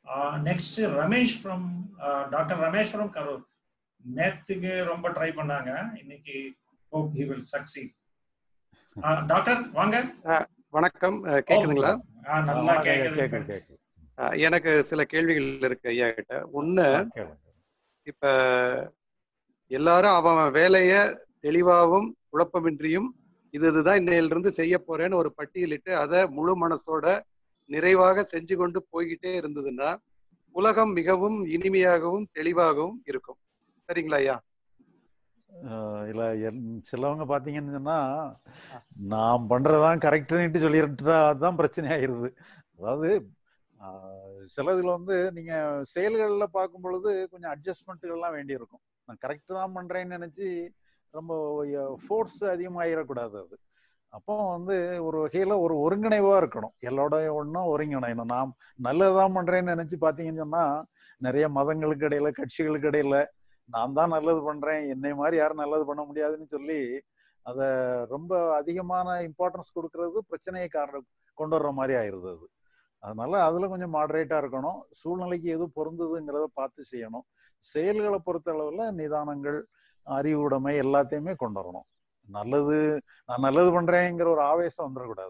Next Ramesh from doctor Ramesh from Karur நேத்துக்கு ரொம்ப try பண்ணாங்க இன்னைக்கு hope he will succeed doctor வாங்க வணக்கம் அஹ், கேக்குதுங்களா ஆ, நல்லா கேக்குது கேக்குது கேக்குது அஹ், எனக்கு சில கேள்விகள் இருக்கு ஐயா கிட்ட ஒண்ணு கேளுங்க. இப்ப எல்லாரும் அவன் அவன் வேலைய தெளிவாகவும் குழப்பமின்றியும் இது இதுதான் இன்னையில இருந்து செய்ய போறேன்னு ஒரு பட்டியலிட்டு அதை முழு மனசோட நிறைவாக செஞ்சு கொண்டு போய்கிட்டே இருந்ததுன்னா உலகம் மிகவும் இனிமையாகவும் தெளிவாகவும் இருக்கும் சரிங்களா ஐயா அஹ் இல்ல எல்- சிலவங்க பாத்தீங்கன்னு சொன்னா நான் பண்றதுதான் கரெக்டுன்னுட்டு சொல்லிட்டுட்டா அதுதான் பிரச்சனை ஆயிருது அதாவது ஆஹ் சிலதுல வந்து நீங்க செயல்கள்ல பார்க்கும் பொழுது கொஞ்சம் அட்ஜஸ்ட்மெண்ட்டுகள்லாம் வேண்டி இருக்கும் நான் கரெக்ட் தான் பண்றேன்னு நினைச்சு ரொம்ப ஃபோர்ஸ் அதிகமாகிடக்கூடாது அது அப்போ வந்து ஒரு வகையில ஒரு ஒருங்கிணைவா இருக்கணும் எல்லாரோட ஒன்றும் ஒருங்கிணையணும் நாம் நல்லதுதான் பண்றேன்னு நினைச்சு பாத்தீங்கன்னு சொன்னா நிறைய மதங்களுக்கு இடையில கட்சிகளுக்கு இடையில நான் தான் நல்லது பண்றேன் என்னை மாதிரி யாரும் நல்லது பண்ண முடியாதுன்னு சொல்லி அத ரொம்ப அதிகமான இம்பார்ட்டன்ஸ் கொடுக்கறது பிரச்சனையை காரணம் கொண்டு வர்ற மாதிரி ஆயிருது அது அதனால அதுல கொஞ்சம் மாடரேட்டா இருக்கணும் சூழ்நிலைக்கு எது பொருந்துதுங்கிறத பார்த்து செய்யணும் செயல்களை பொறுத்த அளவுல நிதானங்கள் அறிவுடைமை எல்லாத்தையுமே கொண்டு வரணும் நல்லது நான் நல்லது பண்றேங்கிற ஒரு ஆவேசம் வந்துடக்கூடாது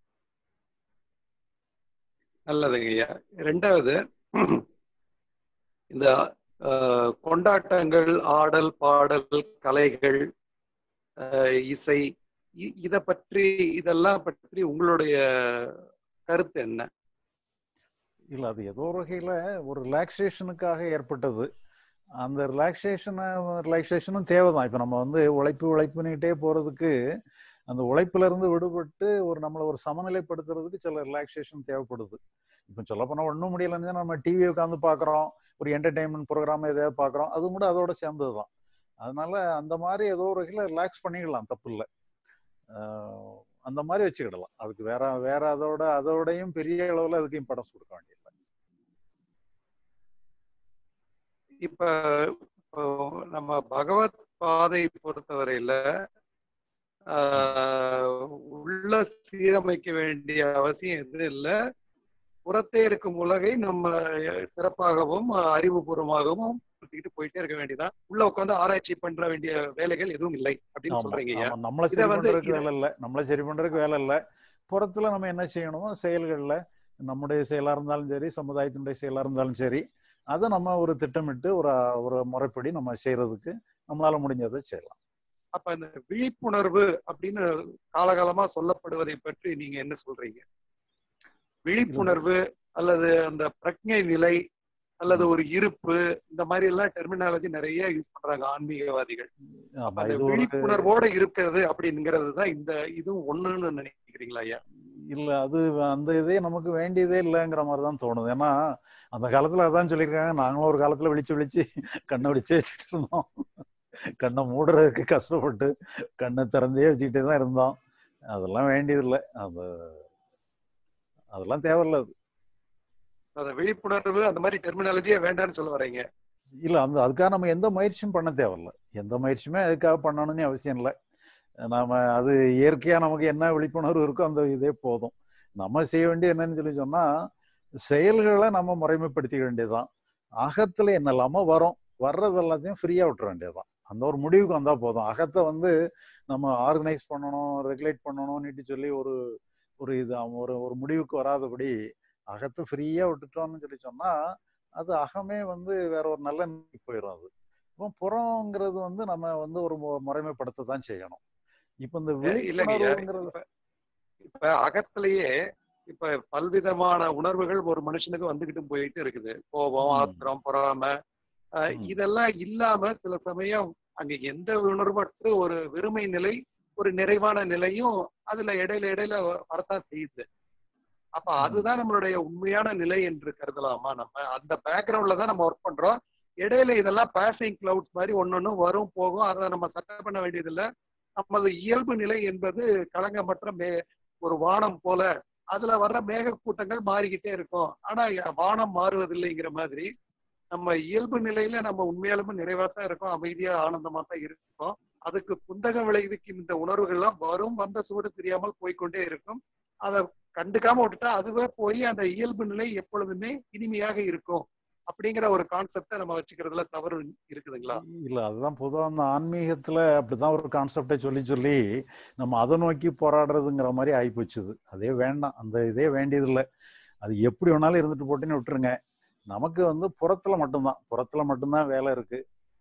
நல்லதுங்க ஐயா ரெண்டாவது இந்த அஹ், கொண்டாட்டங்கள் ஆடல் பாடல் கலைகள் அஹ், இசை இ- இத பற்றி இதெல்லாம் பற்றி உங்களுடைய கருத்து என்ன இல்ல அது ஏதோ ஒரு வகையில ஒரு ரிலாக்ஸேஷனுக்காக ஏற்பட்டது அந்த ரிலாக்ஸேஷனை ரிலாக்ஸேஷனும் தேவைதான் இப்ப நம்ம வந்து உழைப்பு உழைப்புன்னுட்டே போறதுக்கு அந்த உழைப்புல இருந்து விடுபட்டு ஒரு நம்மளை ஒரு சமநிலைப்படுத்துறதுக்கு சில ரிலாக்ஸேஷன் தேவைப்படுது இப்ப சொல்ல போனா ஒன்றும் முடியலன்னு நம்ம டிவி உட்காந்து பாக்குறோம் ஒரு என்டர்டைன்மெண்ட் ப்ரோக்ராம் எதையாவது பாக்குறோம் அதுவும் கூட அதோட சேர்ந்ததுதான் அதனால அந்த மாதிரி ஏதோ ஒரு வகையில ரிலாக்ஸ் பண்ணிக்கலாம் தப்பு இல்லை அந்த மாதிரி வச்சுக்கிடலாம் அதுக்கு வேற வேற அதோட அதோடையும் பெரிய அளவுல அதுக்கு இம்பார்ட்டன்ஸ் கொடுக்க வேண்டியதில்லை இப்ப இப்போ நம்ம பகவத் பாதை பொறுத்தவரையில ஆஹ், உள்ள சீரமைக்க வேண்டிய அவசியம் எதுவும் இல்லை புறத்தே இருக்கும் உலகை நம்ம சிறப்பாகவும் அறிவுபூர்வமாகவும் நடத்திக்கிட்டு போயிட்டே இருக்க வேண்டியதான் உள்ள உட்காந்து ஆராய்ச்சி பண்ற வேண்டிய வேலைகள் எதுவும் இல்லை அப்படின்னு ஆமா, சொல்றீங்க ஐயா ஆமா, நம்மள இத சரி வந்து பண்றதுக்கு இத- வேலை இல்ல நம்மள சரி பண்றதுக்கு வேலை இல்ல புறத்துல நம்ம என்ன செய்யணுமோ செயல்கள்ல நம்முடைய செயலா இருந்தாலும் சரி சமுதாயத்தினுடைய செயலா இருந்தாலும் சரி அதை நம்ம ஒரு திட்டமிட்டு ஒரு ஒரு முறைப்படி நம்ம செய்யறதுக்கு நம்மளால முடிஞ்சதை செய்யலாம் அப்ப அந்த விழிப்புணர்வு அப்படின்னு காலகாலமா சொல்லப்படுவதை பற்றி நீங்க என்ன சொல்றீங்க விழிப்புணர்வு அல்லது அந்த பிரக்ஞை நிலை அல்லது ஒரு இருப்பு இந்த மாதிரி எல்லாம் டெர்மினாலஜி நிறைய யூஸ் பண்றாங்க ஆன்மீகவாதிகள் அப்ப ஆமா அந்த இது ஒரு விழிப்புணர்வோட இருக்கிறது அப்படிங்கிறது தான் இந்த இதுவும் ஒண்ணுன்னு நினைக்கிறீங்களா ஐயா இல்ல அது அந்த இதே நமக்கு வேண்டியதே இல்லைங்கிற மாதிரி தான் தோணுது ஏன்னா அந்த காலத்துல அதான் சொல்லியிருக்காங்க நாங்களும் ஒரு காலத்துல விழிச்சு விழிச்சு கண்ணை விழிச்சே வச்சுட்டு இருந்தோம் கண்ணை மூடுறதுக்கு கஷ்டப்பட்டு கண்ணை திறந்தே வச்சுக்கிட்டே தான் இருந்தோம் அதெல்லாம் வேண்டியதில்லை அது அதெல்லாம் தேவையில்ல அது அந்த விழிப்புணர்வு அந்த மாதிரி டெர்மினாலஜியே வேண்டாம்னு சொல்ல வர்றீங்க இல்ல அந்த அதுக்காக நம்ம எந்த முயற்சியும் பண்ண தேவையில்ல எந்த முயற்சியுமே அதுக்காக பண்ணணும்னு அவசியம் இல்லை நாம அது இயற்கையா நமக்கு என்ன விழிப்புணர்வு இருக்கோ அந்த இதே போதும் நம்ம செய்ய வேண்டியது என்னன்னு சொல்லி சொன்னா செயல்களை நம்ம முறைமைப்படுத்திக்க வேண்டியதுதான் அகத்துல என்னெல்லாமோ வரும் வர்றது எல்லாத்தையும் ஃப்ரீயா விட்டுற வேண்டியதுதான் அந்த ஒரு முடிவுக்கு வந்தா போதும் அகத்தை வந்து நம்ம ஆர்கனைஸ் பண்ணணும் ரெகுலேட் பண்ணணும்னுட்டு சொல்லி ஒரு ஒரு இது ஒரு ஒரு முடிவுக்கு வராதபடி அகத்தை ஃப்ரீயா விட்டுட்டோம்னு சொல்லி சொன்னா அது அகமே வந்து வேற ஒரு நல்ல நிலைக்கு போயிடும் அது இப்போ புறங்கிறது வந்து நம்ம வந்து ஒரு மு- முறைமைப்படுத்த தான் செய்யணும் இப்போ இந்த இல்லைங்க ஐயா. விழிப்புணர்வுங்கிறது இப்ப- இப்ப அகத்திலேயே இப்ப பல்விதமான உணர்வுகள் ஒரு மனுஷனுக்கு வந்துகிட்டு போயிட்டு இருக்குது கோபம் ம். ஆத்திரம் பொறாமை அஹ், ம். இதெல்லாம் இல்லாம சில சமயம் அங்க எந்த உணர்வற்று ஒரு வெறுமை நிலை ஒரு நிறைவான நிலையும் அதுல இடையில இடையில வரத்தான் செய்யுது அப்ப ம். அதுதான் நம்மளுடைய உண்மையான நிலை என்று கருதலாமா நம்ம அந்த பேக்ரவுண்ட்ல தான் நம்ம ஒர்க் பண்றோம் இடையில இதெல்லாம் பாசிங் கிளவுட்ஸ் மாதிரி ஒன்னொன்னு வரும் போகும் அதை நம்ம சட்டை பண்ண வேண்டியதில்லை நமது இயல்பு நிலை என்பது களங்கமற்ற மே ஒரு வானம் போல அதுல வர்ற மேகக்கூட்டங்கள் மாறிக்கிட்டே இருக்கும் ஆனா ய- வானம் மாறுவதில்லைங்கிற மாதிரி நம்ம இயல்பு நிலையில நம்ம உண்மையாலுமே நிறைவா தான் இருக்கோம் அமைதியா ஆனந்தமா தான் இருக்கோம் அதுக்கு குந்தகம் விளைவிக்கும் இந்த உணர்வுகள்லாம் வரும் வந்த சுவடு தெரியாமல் போய்க்கொண்டே இருக்கும் அதை கண்டுக்காம விட்டுட்டா அதுவே போய் அந்த இயல்பு நிலை எப்பொழுதுமே இனிமையாக இருக்கும் அப்படிங்கிற ஒரு கான்செப்டை நம்ம வச்சுக்கிறதுல தவறு இருக்குதுங்களா இல்ல அதுதான் பொதுவா அந்த ஆன்மீகத்துல அப்படிதான் ஒரு கான்செப்டை சொல்லி சொல்லி நம்ம அதை நோக்கி போராடுறதுங்கிற மாதிரி ஆயிப்போச்சுது அதே வேண்டாம் அந்த இதே வேண்டியதில்லை அது எப்படி வேணாலும் இருந்துட்டு போட்டுன்னு விட்டுருங்க நமக்கு வந்து புறத்துல மட்டும்தான் புறத்துல மட்டும்தான் வேலை இருக்கு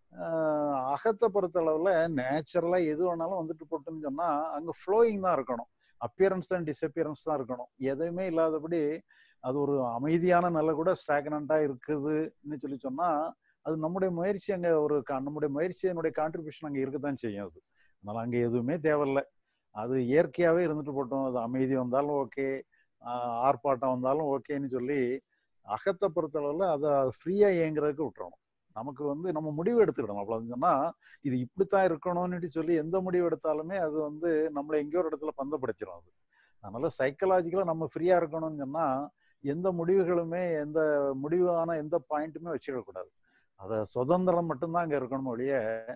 ஆஹ் அகத்தை பொறுத்த அளவுல நேச்சுரலா எது வேணாலும் வந்துட்டு போட்டுன்னு சொன்னா அங்க ஃப்ளோயிங் தான் இருக்கணும் அப்பியரன்ஸ் அண்ட் டிஸ்அப்பியரன்ஸ் தான் இருக்கணும் எதுவுமே இல்லாதபடி அது ஒரு அமைதியான நிலை கூட ஸ்டாக்னண்டா இருக்குதுன்னு சொல்லி சொன்னா அது நம்முடைய முயற்சி அங்க ஒரு கா- நம்முடைய முயற்சி என்னுடைய கான்ட்ரிபியூஷன் அங்க இருக்கத்தான் செய்யும் அது அதனால அங்க எதுவுமே தேவையில்லை அது இயற்கையாவே இருந்துட்டு போட்டோம் அது அமைதி வந்தாலும் ஓகே ஆர்ப்பாட்டம் வந்தாலும் ஓகேன்னு சொல்லி அகத்தை பொறுத்தளவுல அதை ஃப்ரீயா இயங்குறதுக்கு விட்டுறணும் நமக்கு வந்து நம்ம முடிவு எடுத்துக்கிடணும் அவ்வளவு சொன்னா இது இப்படித்தான் இருக்கணும்னு சொல்லி எந்த முடிவு எடுத்தாலுமே அது வந்து நம்மளை எங்கேயோ ஒரு இடத்துல பந்தப்படுத்திடும் அது அதனால சைக்கலாஜிக்கலா நம்ம ஃப்ரீயா இருக்கணும்னு சொன்னா எந்த முடிவுகளுமே எந்த முடிவான எந்த பாயிண்ட்டுமே வச்சுக்கக்கூடாது அத சுதந்திரம் மட்டும்தான் அங்க இருக்கணும் ஒழிய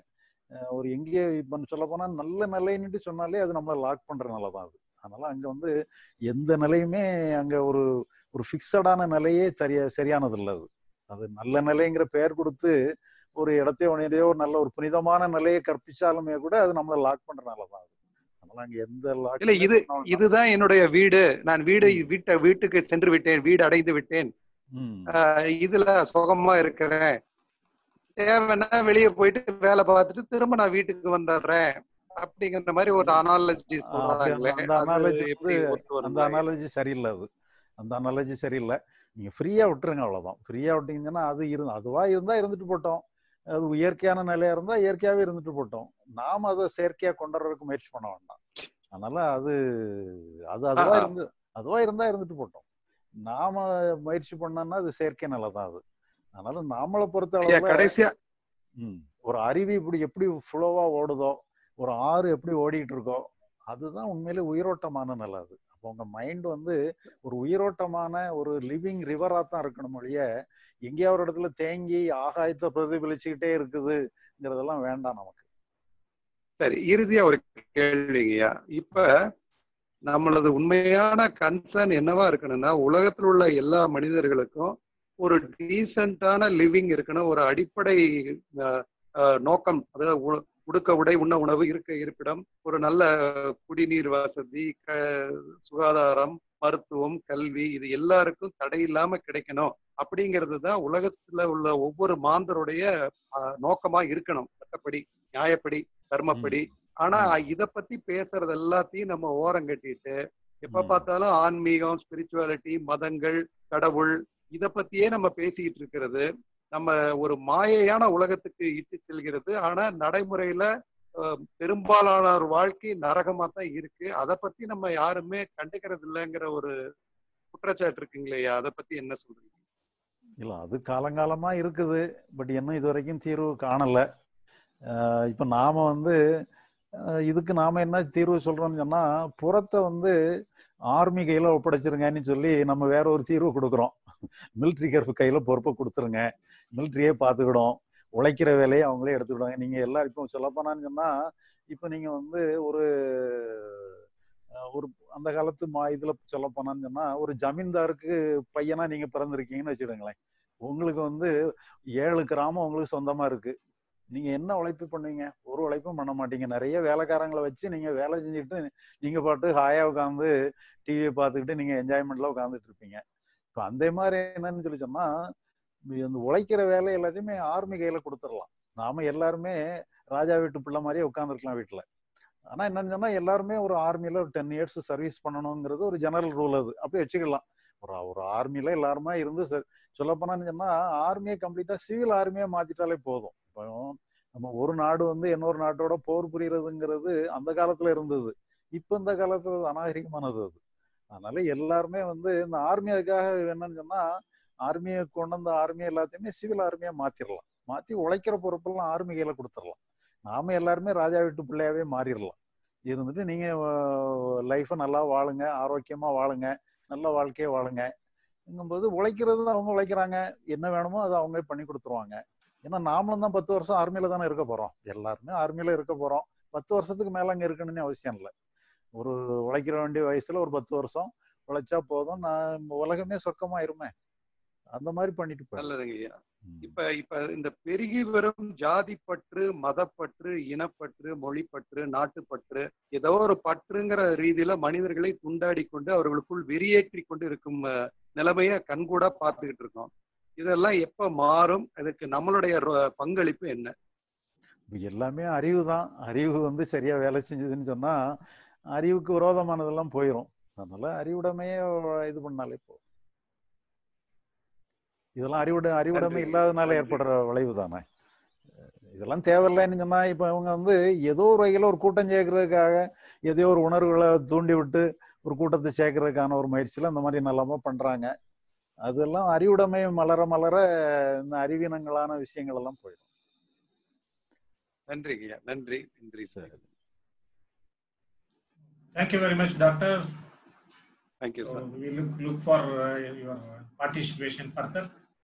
அஹ் ஒரு எங்கேயே இப்போ சொல்ல போனா நல்ல நிலைன்னுட்டு சொன்னாலே அது நம்மளை லாக் பண்ற நிலை தான் அது அதனால அங்க வந்து எந்த நிலையுமே அங்க ஒரு ஒரு ஃபிக்ஸடான நிலையே சரியா சரியானது இல்லை அது அது நல்ல நிலைங்கிற பெயர் கொடுத்து ஒரு இடத்தையோ உனையதையோ ஒரு நல்ல ஒரு புனிதமான நிலையை கற்பிச்சாலுமே கூட அது நம்மளை லாக் பண்ற நிலை தான் அது அதனால அங்க எந்த lock இல்ல இது பண்ண வேண்டாம். இதுதான் என்னுடைய வீடு நான் வீடு ம். வீட்டை வீட்டுக்கு சென்று விட்டேன் வீடு அடைந்து விட்டேன் ம். ஆஹ் இதுல சுகமா இருக்கிறேன் தேவைன்னா வெளியே போயிட்டு வேலை பார்த்துட்டு திரும்ப நான் வீட்டுக்கு வந்துடுறேன் அப்படிங்கிற மாதிரி ஒரு அனாலஜி ஆ, அப்படி சொல்றாங்களே அந்த அது analogy எப்படி வந்து ஒத்து அந்த வருங்களா? அனாலஜி சரியில்லை அது அந்த அனாலஜி சரியில்லை நீங்க ஃப்ரீயா விட்டுருங்க அவ்வளவுதான் ஃப்ரீயா விட்டீங்கன்னா அது இருந்து அதுவா இருந்தா இருந்துட்டு போட்டோம் அது இயற்கையான நிலையா இருந்தா இயற்கையாவே இருந்துட்டு போட்டோம் நாம அதை செயற்கையா கொண்டு வர்றதுக்கு முயற்சி பண்ண வேண்டாம் அதனால அது அது அதுவா ஆ. இருந்து அதுவா இருந்தா இருந்துட்டு போட்டோம் நாம முயற்சி பண்ணோம்னா அது செயற்கை நிலை தான் அது அதனால நாமளை பொறுத்த ஐயா, அளவுல கடைசியா ம். ஒரு அருவி இப்படி எப்படி ஃப்ளோவா ஓடுதோ ஒரு ஆறு எப்படி ஓடிட்டு இருக்கோ அதுதான் உண்மையிலே உயிரோட்டமான நிலை அது அப்போ உங்க மைண்ட் வந்து ஒரு உயிரோட்டமான ஒரு லிவிங் ரிவரா தான் இருக்கணும் ஒழிய எங்கேயா ஒரு இடத்துல தேங்கி ஆகாயத்தை பிரதிபலிச்சுக்கிட்டே இருக்குதுங்கிறதெல்லாம் வேண்டாம் நமக்கு சரி இறுதியா ஒரு கேள்விங்கய்யா இப்ப நம்மளது உண்மையான கன்சர்ன் என்னவா இருக்கணும்னா உலகத்தில் உள்ள எல்லா மனிதர்களுக்கும் ஒரு டீசென்டான லிவிங் இருக்கணும் ஒரு அடிப்படை அஹ், அஹ், நோக்கம் அதாவது உ- உடுக்க உடை உண்ண உணவு இருக்க இருப்பிடம் ஒரு நல்ல குடிநீர் வசதி க- சுகாதாரம் மருத்துவம் கல்வி இது எல்லாருக்கும் தடை இல்லாம கிடைக்கணும் அப்படிங்கிறது தான் உலகத்துல உள்ள ஒவ்வொரு மாந்தருடைய அஹ், நோக்கமா இருக்கணும் சட்டப்படி நியாயப்படி தர்மப்படி ஆனா இத பத்தி பேசுறது எல்லாத்தையும் நம்ம ஓரம் கட்டிட்டு எப்ப ம். பார்த்தாலும் ஆன்மீகம் ஸ்பிரிச்சுவாலிட்டி மதங்கள் கடவுள் இத பத்தியே நம்ம பேசிக்கிட்டு இருக்கிறது நம்ம ஒரு மாயையான உலகத்துக்கு இட்டு செல்கிறது ஆனா நடைமுறையில அஹ், பெரும்பாலானோர் வாழ்க்கை நரகமா தான் இருக்கு அத பத்தி நம்ம யாருமே கண்டுக்கிறது இல்லைங்கிற ஒரு குற்றச்சாட்டு இருக்குங்களேயா அத பத்தி என்ன சொல்றீங்க இல்ல அது காலங்காலமா இருக்குது பட் இன்னும் இது வரைக்கும் தீர்வு காணல அஹ் இப்ப நாம வந்து அஹ் இதுக்கு நாம என்ன தீர்வு சொல்றோம்னு சொன்னா புறத்தை வந்து ஆர்மி கையில ஒப்படைச்சிருங்கன்னு சொல்லி நம்ம வேற ஒரு தீர்வு கொடுக்குறோம் மிலிட்ரி கருப்பு கையில பொறுப்பை கொடுத்துருங்க மிலிட்ரியே பார்த்துக்கிடும் உழைக்கிற வேலையை அவங்களே எடுத்துக்கிடுவாங்க நீங்க எல்லாரும் இப்போ சொல்லப்போனான்னு சொன்னா இப்போ நீங்க வந்து ஒரு அஹ், ஒரு அந்த காலத்து மா இதுல சொல்ல போனான்னு சொன்னா ஒரு ஜமீன்தாருக்கு பையனா நீங்க பிறந்திருக்கீங்கன்னு வச்சுக்கோங்களேன் உங்களுக்கு வந்து ஏழு கிராமம் உங்களுக்கு சொந்தமா இருக்கு நீங்க என்ன உழைப்பு பண்ணுவீங்க ஒரு உழைப்பும் பண்ண மாட்டீங்க நிறைய வேலைக்காரங்களை வச்சு நீங்க வேலை செஞ்சுட்டு நீங்க பாட்டு ஹாயா உட்காந்து டிவியை பார்த்துக்கிட்டு நீங்க என்ஜாய்மெண்ட்ல உட்காந்துட்டு இருப்பீங்க இப்போ அந்த மாதிரி என்னன்னு சொல்லி சொன்னா இந்த உழைக்கிற வேலை எல்லாத்தையுமே ஆர்மி கையில கொடுத்துடலாம் நாம எல்லாருமே ராஜா வீட்டு பிள்ளை மாதிரியே உட்காந்துருக்கலாம் வீட்டுல ஆனா என்னன்னு சொன்னா எல்லாருமே ஒரு ஆர்மில ஒரு டென் இயர்ஸ் சர்வீஸ் பண்ணணுங்கிறது ஒரு ஜெனரல் ரூல் அது அப்படியே வச்சுக்கலாம் ஒரு ஒரு ஆர்மில எல்லாருமே இருந்து சொல்ல போனான்னு சொன்னா ஆர்மியை கம்ப்ளீட்டா சிவில் ஆர்மியா மாத்திட்டாலே போதும் இப்போ நம்ம ஒரு நாடு வந்து இன்னொரு நாட்டோட போர் புரியறதுங்கிறது அந்த காலத்துல இருந்தது இப்ப இந்த காலத்துல அது அநாகரிகமானது அது அதனால எல்லாருமே வந்து இந்த ஆர்மி அதுக்காக என்னன்னு சொன்னா ஆர்மியை கொண்டு வந்த ஆர்மி எல்லாத்தையுமே சிவில் ஆர்மியா மாத்திரலாம் மாத்தி உழைக்கிற பொறுப்பெல்லாம் ஆர்மி கையில கொடுத்துடலாம் நாம எல்லாருமே ராஜா வீட்டு பிள்ளையாவே மாறிடலாம் இருந்துட்டு நீங்க லைஃபை நல்லா வாழுங்க ஆரோக்கியமா வாழுங்க நல்ல வாழ்க்கையை வாழுங்க போது உழைக்கிறது அவங்க உழைக்கிறாங்க என்ன வேணுமோ அதை அவங்களே பண்ணி கொடுத்துருவாங்க ஏன்னா நாமளும் தான் பத்து வருஷம் ஆர்மியில தானே இருக்க போறோம் எல்லாருமே ஆர்மியில இருக்க போறோம் பத்து வருஷத்துக்கு மேல அங்க இருக்கணும்னு அவசியம் இல்லை ஒரு உழைக்கிற வேண்டிய வயசுல ஒரு பத்து வருஷம் உழைச்சா போதும் நான் உலகமே சொர்க்கமாயிருமே அந்த மாதிரி பண்ணிட்டு போயிடலாம் நல்லதுங்க ஐயா ம். இப்ப இப்ப இந்த பெருகி வரும் ஜாதி பற்று மதப்பற்று இனப்பற்று மொழிப்பற்று நாட்டுப்பற்று ஏதோ ஒரு பற்றுங்கிற ரீதியில மனிதர்களை துண்டாடி கொண்டு அவர்களுக்குள் வெறியேற்றி கொண்டு இருக்கும் அஹ், நிலைமைய கண்கூடா பார்த்துக்கிட்டு இருக்கோம் இதெல்லாம் எப்ப மாறும் அதுக்கு நம்மளுடைய ரொ- பங்களிப்பு என்ன இப்ப எல்லாமே அறிவு தான் அறிவு வந்து சரியா வேலை செஞ்சதுன்னு சொன்னா அறிவுக்கு விரோதமானதெல்லாம் போயிடும் அதனால அறிவுடைமையே இது பண்ணாலே போ இதெல்லாம் அறிவுட அறிவுடைமை நன்றி. இல்லாதனால நன்றி. ஏற்படுற விளைவு தானே இதெல்லாம் தேவையில்லைன்னு சொன்னா இப்ப அவங்க வந்து ஏதோ ஒரு வகையில ஒரு கூட்டம் சேர்க்கறதுக்காக ஏதோ ஒரு உணர்வுகளை தூண்டி விட்டு ஒரு கூட்டத்தை சேர்க்கறதுக்கான ஒரு முயற்சியில இந்த மாதிரி நல்லாம பண்றாங்க அதெல்லாம் அறிவுடைமை மலர மலர இந்த அறிவீனங்களான விஷயங்கள் எல்லாம் போயிடும் நன்றி ஐயா நன்றி நன்றி சரி Thank you very much, Doctor. Thank you So sir we look look for uh, your participation further.